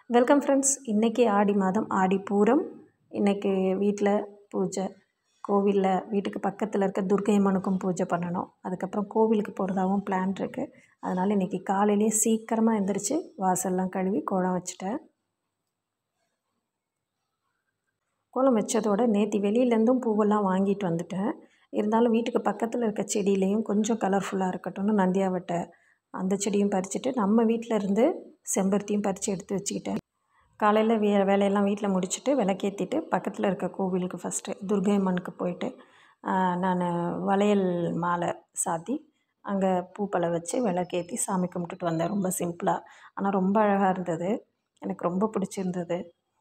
welcome friends இன்றைக்கி ஆடி மாதம் ஆடி பூரம் இன்றைக்கி வீட்டில் பூஜை கோவிலில் வீட்டுக்கு பக்கத்தில் இருக்க துர்க்கை அம்மனுக்கும் பூஜை பண்ணணும் அதுக்கப்புறம் கோவிலுக்கு போகிறதாவும் பிளான் இருக்குது அதனால் இன்றைக்கி காலையிலே சீக்கிரமாக எழுந்திரிச்சு வாசல்லாம் கழுவி கோலம் வச்சுட்டேன் கோலம் வச்சதோட நேற்று வெளியிலேருந்தும் பூவெல்லாம் வாங்கிட்டு வந்துட்டேன் இருந்தாலும் வீட்டுக்கு பக்கத்தில் இருக்க செடியிலையும் கொஞ்சம் கலர்ஃபுல்லாக இருக்கட்டும்னு நந்தியாவட்டை அந்த செடியும் பறிச்சுட்டு நம்ம வீட்டில் இருந்து செம்பருத்தியும் பறித்து எடுத்து வச்சுக்கிட்டேன் காலையில் வே வேலையெல்லாம் வீட்டில் முடிச்சுட்டு விளக்கேற்றிட்டு பக்கத்தில் இருக்க கோவிலுக்கு ஃபஸ்ட்டு துர்கை அம்மனுக்கு போயிட்டு நான் வளையல் மாலை சாத்தி அங்கே பூப்பழம் வச்சு விளக்கேற்றி சாமி கும்பிட்டுட்டு வந்தேன் ரொம்ப சிம்பிளாக ஆனால் ரொம்ப அழகாக இருந்தது எனக்கு ரொம்ப பிடிச்சிருந்தது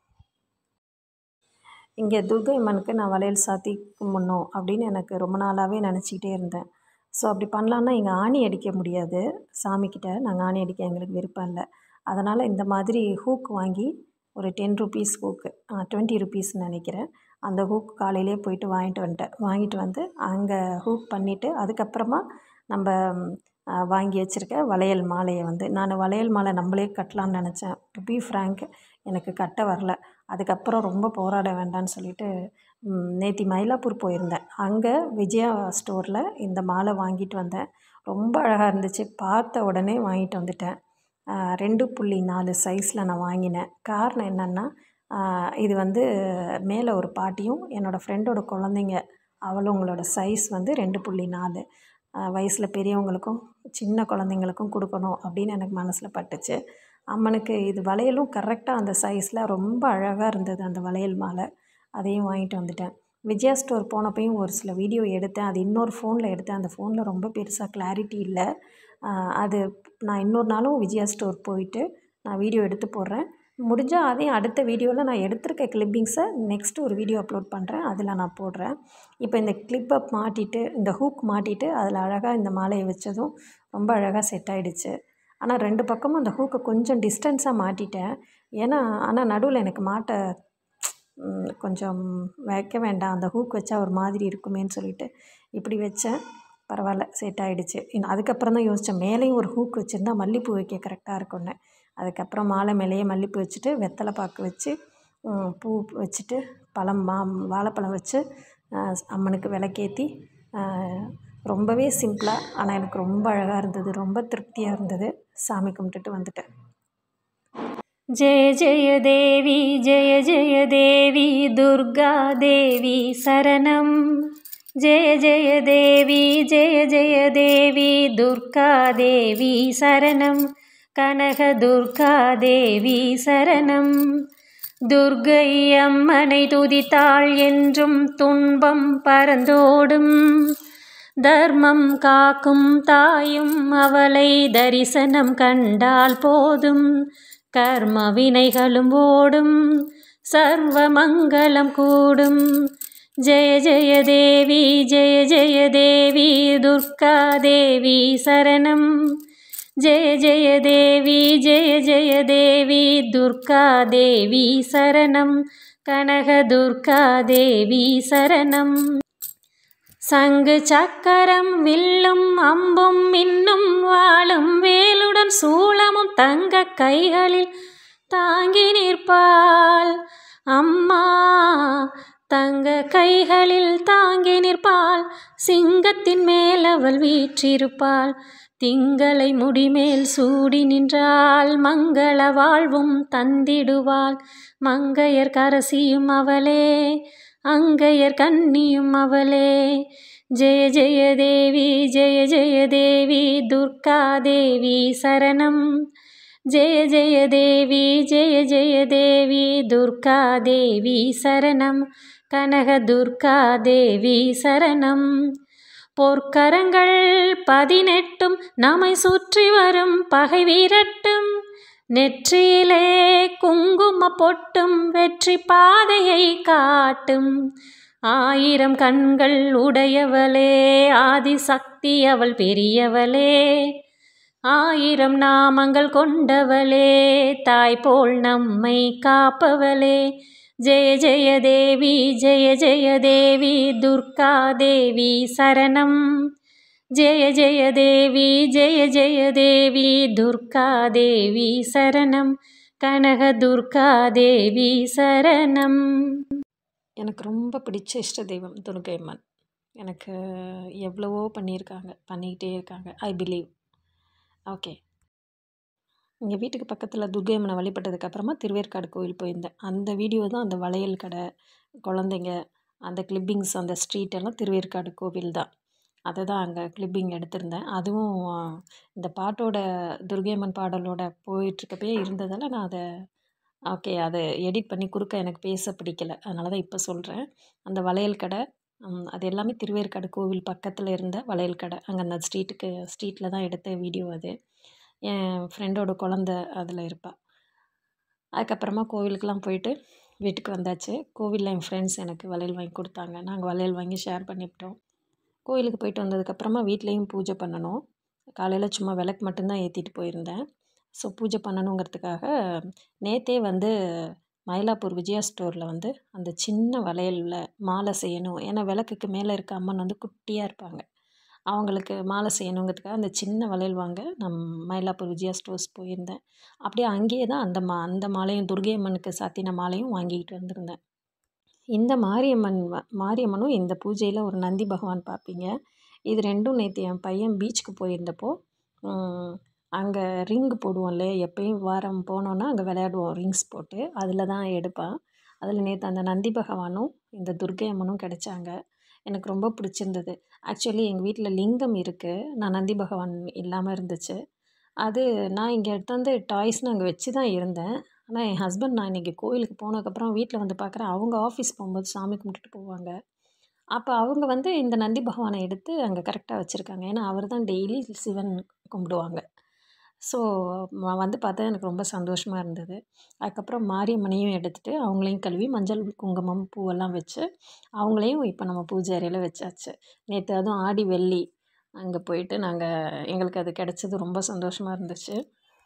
இங்கே துர்கை அம்மனுக்கு நான் வளையல் சாத்தி கும்பிட்ணும் அப்படின்னு எனக்கு ரொம்ப நாளாகவே நினச்சிக்கிட்டே இருந்தேன் ஸோ அப்படி பண்ணலான்னா இங்கே ஆணி அடிக்க முடியாது சாமிக்கிட்ட நாங்கள் ஆணி அடிக்க எங்களுக்கு விருப்பம் இல்லை அதனால் இந்த மாதிரி ஹூக் வாங்கி ஒரு டென் ருபீஸ் ஹூக்கு டுவெண்ட்டி ருபீஸ்னு நினைக்கிறேன் அந்த ஹூக் காலையிலே போயிட்டு வாங்கிட்டு வந்துட்டேன் வாங்கிட்டு வந்து அங்கே ஹூக் பண்ணிவிட்டு அதுக்கப்புறமா நம்ம வாங்கி வச்சுருக்க வளையல் மாலையை வந்து நான் வளையல் மாலை நம்மளே கட்டலான்னு நினச்சேன் டு பி ஃப்ரேங்க் எனக்கு கட்ட வரல அதுக்கப்புறம் ரொம்ப போராட வேண்டாம்னு சொல்லிட்டு நேத்தி மயிலாப்பூர் போயிருந்தேன் அங்கே விஜயா ஸ்டோரில் இந்த மாலை வாங்கிட்டு வந்தேன் ரொம்ப அழகாக இருந்துச்சு பார்த்த உடனே வாங்கிட்டு வந்துட்டேன் ரெண்டு புள்ளி நாலு சைஸில் நான் வாங்கினேன் காரணம் என்னென்னா இது வந்து மேலே ஒரு பாட்டியும் என்னோடய ஃப்ரெண்டோட குழந்தைங்க அவளுங்களோட சைஸ் வந்து ரெண்டு புள்ளி நாலு வயசில் பெரியவங்களுக்கும் சின்ன குழந்தைங்களுக்கும் கொடுக்கணும் அப்படின்னு எனக்கு மனசில் பட்டுச்சு அம்மனுக்கு இது வளையலும் கரெக்டாக அந்த சைஸில் ரொம்ப அழகாக இருந்தது அந்த வளையல் மாலை அதையும் வாங்கிட்டு வந்துட்டேன் விஜயா ஸ்டோர் போனப்பையும் ஒரு சில வீடியோ எடுத்தேன் அது இன்னொரு ஃபோனில் எடுத்தேன் அந்த ஃபோனில் ரொம்ப பெருசாக கிளாரிட்டி இல்லை அது நான் இன்னொரு நாளும் விஜயா ஸ்டோர் போயிட்டு நான் வீடியோ எடுத்து போடுறேன் முடிஞ்சால் அதையும் அடுத்த வீடியோவில் நான் எடுத்திருக்க கிளிப்பிங்ஸை நெக்ஸ்ட்டு ஒரு வீடியோ அப்லோட் பண்ணுறேன் அதில் நான் போடுறேன் இப்போ இந்த கிளிப்பை மாட்டிட்டு இந்த ஹூக் மாட்டிட்டு அதில் அழகாக இந்த மாலையை வச்சதும் ரொம்ப அழகாக செட் ஆகிடுச்சு ஆனால் ரெண்டு பக்கமும் அந்த ஹூக்கை கொஞ்சம் டிஸ்டன்ஸாக மாட்டிட்டேன் ஏன்னா ஆனால் நடுவில் எனக்கு மாட்ட கொஞ்சம் வைக்க வேண்டாம் அந்த ஹூக் வச்சா ஒரு மாதிரி இருக்குமேன்னு சொல்லிட்டு இப்படி வச்சேன் பரவாயில்ல செட் ஆகிடுச்சு இன்னும் அதுக்கப்புறம் தான் யோசித்தேன் மேலேயும் ஒரு ஹூக் வச்சுருந்தா மல்லிப்பூ வைக்க கரெக்டாக இருக்கும்னு அதுக்கப்புறம் மாலை மேலேயே மல்லிப்பூ வச்சுட்டு வெத்தலை பாக்கு வச்சு பூ வச்சுட்டு பழம் மா வாழைப்பழம் வச்சு அம்மனுக்கு விளக்கேற்றி ரொம்பவே சிம்பிளாக ஆனால் எனக்கு ரொம்ப அழகாக இருந்தது ரொம்ப திருப்தியாக இருந்தது சாமி கும்பிட்டுட்டு வந்துட்டேன் जय जय देवी जय जय देवी दुर्गा देवी शरणं जय जय देवी जय जय देवी दुर्गा देवी शरणं கனகதுர்கா தேவி சரணம் துர்கை அம்மனை துதித்தாள் என்றும் துன்பம் பறந்தோடும் தர்மம் காக்கும் தாயும் அவளை தரிசனம் கண்டால் போதும் கர்ம வினைகளும் ஓடும் சர்வ மங்களம் கூடும் ஜெய ஜெய தேவி ஜெய ஜெய தேவி துர்கா தேவி சரணம் ஜெய ஜெய தேவி ஜெய ஜெய தேவி துர்கா தேவி சரணம் கனக துர்கா தேவி சரணம் சங்கு சக்கரம் வில்லும் அம்பும் மின்னும் வாழும் வேலுடன் சூளமும் தங்க கைகளில் தாங்கி நிற்பாள் அம்மா தங்க கைகளில் தாங்கி நிற்பாள் சிங்கத்தின் மேல் அவள் வீற்றிருப்பாள் திங்களை முடிமேல் சூடி நின்றாள் மங்கள வாழ்வும் தந்திடுவாள் மங்கையர் கரசியும் அவளே அங்கையர் கன்னியும் அவளே ஜெய ஜெய தேவி ஜெய ஜெய தேவி துர்கா தேவி சரணம் ஜெய ஜெய தேவி ஜெய ஜெய தேவி துர்கா தேவி சரணம் கனக துர்கா தேவி சரணம் பொற்கரங்கள் பதினெட்டும் நம்மை சுற்றி வரும் பகை வீரட்டும் நெற்றியிலே குங்கும பொட்டும் வெற்றி பாதையை காட்டும் ஆயிரம் கண்கள் உடையவளே ஆதிசக்தி அவள் பெரியவளே ஆயிரம் நாமங்கள் கொண்டவளே தாய் போல் நம்மை காப்பவளே ஜெய ஜெய தேவி ஜெய ஜெய தேவி துர்கா தேவி சரணம் ஜெய ஜெய தேவி ஜெய ஜெய தேவி துர்கா தேவி சரணம் கனகதுர்கா தேவி சரணம் எனக்கு ரொம்ப பிடிச்ச இஷ்ட தெய்வம் துர்க்கைம்மன் எனக்கு எவ்வளவோ பண்ணியிருக்காங்க பண்ணிக்கிட்டே இருக்காங்க ஐ பிலீவ் ஓகே எங்கள் வீட்டுக்கு பக்கத்தில் துர்க்கைம்மனை வழிபட்டதுக்கப்புறமா திருவேற்காடு கோயில் போயிருந்தேன் அந்த வீடியோ தான் அந்த வளையல் கடை குழந்தைங்க அந்த கிளிப்பிங்ஸ் அந்த ஸ்ட்ரீட் எல்லாம் திருவேற்காடு கோவில் தான் அதை தான் அங்கே கிளிப்பிங் எடுத்திருந்தேன் அதுவும் இந்த பாட்டோட துர்க்கையம்மன் பாடலோட போயிட்டுருக்கப்பயே இருந்ததால் நான் அதை ஓகே அதை எடிட் பண்ணி கொடுக்க எனக்கு பேச பிடிக்கல அதனால தான் இப்போ சொல்கிறேன் அந்த வளையல் கடை ம், அது எல்லாமே திருவேற்காடு கோவில் பக்கத்தில் இருந்த வளையல் கடை அங்கே அந்த ஸ்ட்ரீட்டுக்கு ஸ்ட்ரீட்டில் தான் எடுத்த வீடியோ அது என் ஃப்ரெண்டோட குழந்த அதில் இருப்பாள் அதுக்கப்புறமா கோவிலுக்கெலாம் போயிட்டு வீட்டுக்கு வந்தாச்சு கோவிலில் என் ஃப்ரெண்ட்ஸ் எனக்கு வளையல் வாங்கி கொடுத்தாங்க நாங்கள் வளையல் வாங்கி ஷேர் பண்ணிவிட்டோம் கோயிலுக்கு போயிட்டு வந்ததுக்கப்புறமா வீட்லேயும் பூஜை பண்ணணும் காலையில் சும்மா விளக்கு மட்டும்தான் ஏற்றிட்டு போயிருந்தேன் ஸோ பூஜை பண்ணணுங்கிறதுக்காக நேற்றே வந்து மயிலாப்பூர் விஜயா ஸ்டோரில் வந்து அந்த சின்ன வளையலில் மாலை செய்யணும் ஏன்னா விளக்குக்கு மேலே இருக்க அம்மன் வந்து குட்டியாக இருப்பாங்க அவங்களுக்கு மாலை செய்யணுங்கிறதுக்காக அந்த சின்ன வளையல் வாங்க நான் மயிலாப்பூர் விஜயா ஸ்டோர்ஸ் போயிருந்தேன் அப்படியே அங்கேயே தான் அந்த மா அந்த மாலையும் துர்கை அம்மனுக்கு சாத்தின மாலையும் வாங்கிக்கிட்டு வந்திருந்தேன் இந்த மாரியம்மன் வ- மாரியம்மனும் இந்த பூஜையில் ஒரு நந்தி பகவான் பார்ப்பீங்க இது ரெண்டும் நேற்று என் பையன் பீச்சுக்கு போயிருந்தப்போ அங்கே ரிங் போடுவோம் இல்லையா எப்பயும் வாரம் போனோன்னா அங்கே விளையாடுவோம் ரிங்ஸ் போட்டு அதில் தான் எடுப்பான் அதில் நேற்று அந்த நந்தி பகவானும் இந்த துர்க்கை அம்மனும் கிடைச்சாங்க எனக்கு ரொம்ப பிடிச்சிருந்தது ஆக்சுவலி எங்கள் வீட்டில் லிங்கம் இருக்குது நான் நந்தி பகவான் இல்லாமல் இருந்துச்சு அது நான் இங்கே எடுத்து வந்து டாய்ஸ்னு அங்கே வச்சு தான் இருந்தேன் ஆனால் என் ஹஸ்பண்ட் நான் இன்றைக்கி கோயிலுக்கு போனதுக்கப்புறம் வீட்டில் வந்து பார்க்குறேன் அவங்க ஆஃபீஸ் போகும்போது சாமி கும்பிட்டுட்டு போவாங்க அப்போ அவங்க வந்து இந்த நந்தி பகவானை எடுத்து அங்கே கரெக்டாக வச்சுருக்காங்க ஏன்னா அவர் தான் டெய்லி சிவன் கும்பிடுவாங்க ஸோ வந்து பார்த்தா எனக்கு ரொம்ப சந்தோஷமாக இருந்தது அதுக்கப்புறம் மாரியம்மனையும் எடுத்துகிட்டு அவங்களையும் கழுவி மஞ்சள் குங்குமம் பூவெல்லாம் வச்சு அவங்களையும் இப்போ நம்ம பூஜை அறையில் வச்சாச்சு நேற்று அதுவும் ஆடி வெள்ளி அங்கே போயிட்டு நாங்கள் எங்களுக்கு அது கிடச்சது ரொம்ப சந்தோஷமாக இருந்துச்சு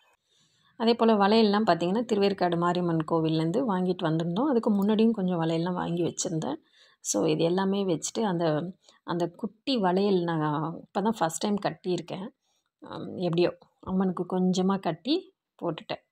அதே போல் வளையல்லாம் பார்த்தீங்கன்னா திருவேற்காடு மாரியம்மன் கோவில்லேருந்து வாங்கிட்டு வந்திருந்தோம் அதுக்கு முன்னாடியும் கொஞ்சம் வளையல்லாம் வாங்கி வச்சுருந்தேன் ஸோ இது எல்லாமே வச்சுட்டு அந்த அந்த குட்டி வளையல் நான் இப்போ தான் ஃபஸ்ட் டைம் கட்டியிருக்கேன் ஆம், எப்படியோ அம்மனுக்கு கொஞ்சமாக கட்டி போட்டுட்டேன்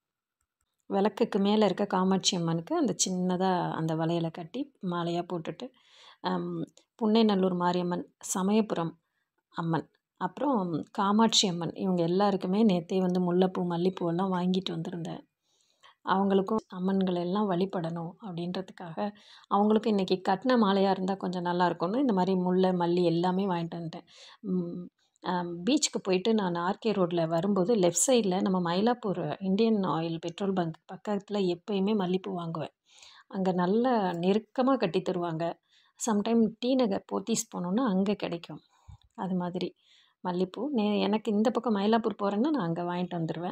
விளக்குக்கு மேலே இருக்க காமாட்சி அம்மனுக்கு அந்த சின்னதாக அந்த வளையலை கட்டி மாலையாக போட்டுட்டு ஆம், புன்னைநல்லூர் மாரியம்மன் சமயபுரம் அம்மன் அப்புறம் காமாட்சி அம்மன் இவங்க எல்லாருக்குமே நேற்றே வந்து முல்லைப்பூ மல்லிப்பூவெல்லாம் வாங்கிட்டு வந்திருந்தேன் அவங்களுக்கும் அம்மன்கள் எல்லாம் வழிபடணும் அப்படின்றதுக்காக அவங்களுக்கும் இன்றைக்கி கட்டின மாலையாக இருந்தால் கொஞ்சம் நல்லா இருக்கும்னு இந்த மாதிரி முல்லை மல்லி எல்லாமே வாங்கிட்டு வந்துட்டேன் ம், ஆம், பீச்சுக்கு போயிட்டு நான் ஆர்கே ரோட்டில் வரும்போது லெஃப்ட் சைடில் நம்ம Mylapore Indian oil petrol bunk பக்கத்தில் எப்பயுமே மல்லிப்பூ வாங்குவேன் அங்கே நல்ல நெருக்கமாக கட்டி தருவாங்க சம்டைம் டி நகர் போத்தீஸ் போனோன்னா அங்கே கிடைக்கும் அது மாதிரி மல்லிப்பூ நே எனக்கு இந்த பக்கம் மயிலாப்பூர் போகிறேன்னா நான் அங்கே வாங்கிட்டு வந்துடுவேன்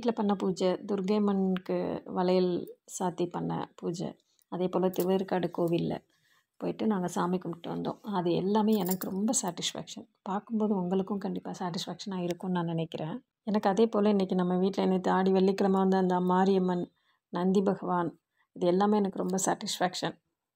வீட்டில் பண்ண பூஜை துர்கைம்மனுக்கு வளையல் சாத்தி பண்ண பூஜை அதே போல் திருவேற்காடு கோவிலில் போயிட்டு நாங்கள் சாமி கும்பிட்டு வந்தோம் அது எல்லாமே எனக்கு ரொம்ப சாட்டிஸ்ஃபேக்ஷன் பார்க்கும்போது உங்களுக்கும் கண்டிப்பாக சாட்டிஸ்ஃபேக்ஷனாக இருக்கும்னு நான் நினைக்கிறேன் எனக்கு அதே போல் இன்றைக்கி நம்ம வீட்டில் நேற்று ஆடி வெள்ளிக்கிழமை வந்து அந்த மாரியம்மன் நந்தி பகவான் இது எல்லாமே எனக்கு ரொம்ப சாட்டிஸ்ஃபேக்ஷன்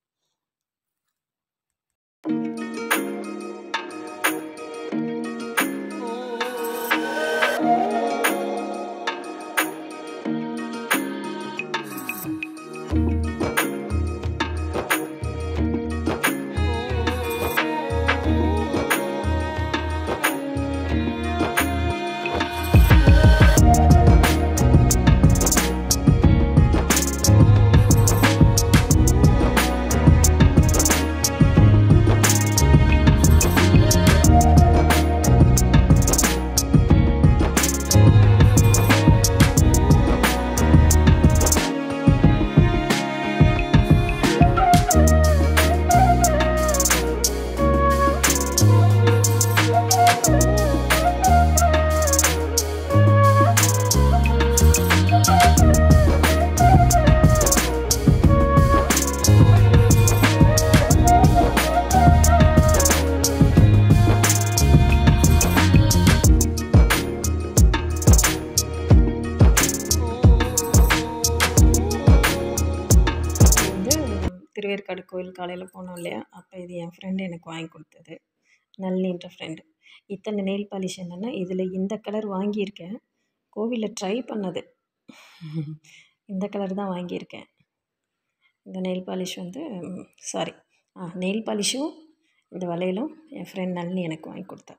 இது வந்து திருவேற்காடு கோயில் காலையில் போனோம் இல்லையா அப்போ இது என் ஃப்ரெண்டு எனக்கு வாங்கி கொடுத்தது நளினின்ற ஃப்ரெண்டு இத்தனை நெயில் பாலிஷ் என்னென்னா இதில் இந்த கலர் வாங்கியிருக்கேன் கோவிலில் ட்ரை பண்ணது இந்த கலர் தான் வாங்கியிருக்கேன் இந்த நெயில் பாலிஷ் வந்து சாரி ஆ நெயில் பாலிஷும் இந்த வளையலும் என் ஃப்ரெண்ட் நளினி எனக்கு வாங்கி கொடுத்தா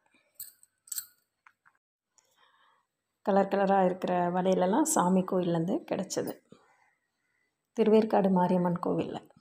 கலர் கலராக இருக்கிற வளையலெல்லாம் சாமி கோயிலேருந்து கிடச்சது திருவேற்காடு மாரியம்மன் கோவிலில்